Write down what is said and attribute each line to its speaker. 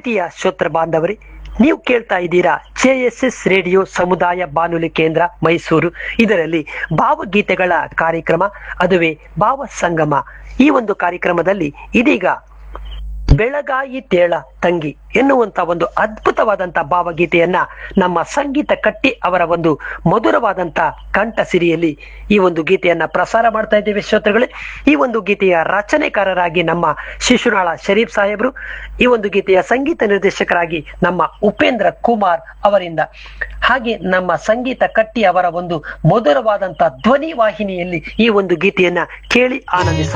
Speaker 1: ಪ್ರೀತಿಯ ಶ್ರೋತ್ರ ಬಾಂಧವರೇ ನೀವು ಕೇಳ್ತಾ ಇದ್ದೀರಾ ಜೆ ಎಸ್ ಎಸ್ ರೇಡಿಯೋ ಸಮುದಾಯ ಬಾನುಲಿ ಕೇಂದ್ರ ಮೈಸೂರು ಇದರಲ್ಲಿ ಭಾವಗೀತೆಗಳ ಕಾರ್ಯಕ್ರಮ ಅದುವೇ ಭಾವ ಸಂಗಮ ಈ ಒಂದು ಕಾರ್ಯಕ್ರಮದಲ್ಲಿ ಇದೀಗ ಬೆಳಗಾಯಿ ತೇಳ ತಂಗಿ ಎನ್ನುವಂತ ಒಂದು ಅದ್ಭುತವಾದಂತ ಭಾವಗೀತೆಯನ್ನ ನಮ್ಮ ಸಂಗೀತ ಕಟ್ಟಿ ಅವರ ಒಂದು ಮಧುರವಾದಂತ ಕಂಠ ಸಿರಿಯಲ್ಲಿ ಈ ಒಂದು ಗೀತೆಯನ್ನ ಪ್ರಸಾರ ಮಾಡ್ತಾ ಇದ್ದೇವೆ ಶ್ರೋತೃಗಳೇ ಈ ಒಂದು ಗೀತೆಯ ರಚನೆಕಾರರಾಗಿ ನಮ್ಮ ಶಿಶುನಾಳ ಶರೀಫ್ ಸಾಹೇಬರು ಈ ಒಂದು ಗೀತೆಯ ಸಂಗೀತ ನಿರ್ದೇಶಕರಾಗಿ ನಮ್ಮ ಉಪೇಂದ್ರ ಕುಮಾರ್ ಅವರಿಂದ ಹಾಗೆ ನಮ್ಮ ಸಂಗೀತ ಕಟ್ಟಿ ಅವರ ಒಂದು ಮಧುರವಾದಂತ ಧ್ವನಿ ವಾಹಿನಿಯಲ್ಲಿ ಈ ಒಂದು ಗೀತೆಯನ್ನ ಕೇಳಿ ಆನಂದಿಸ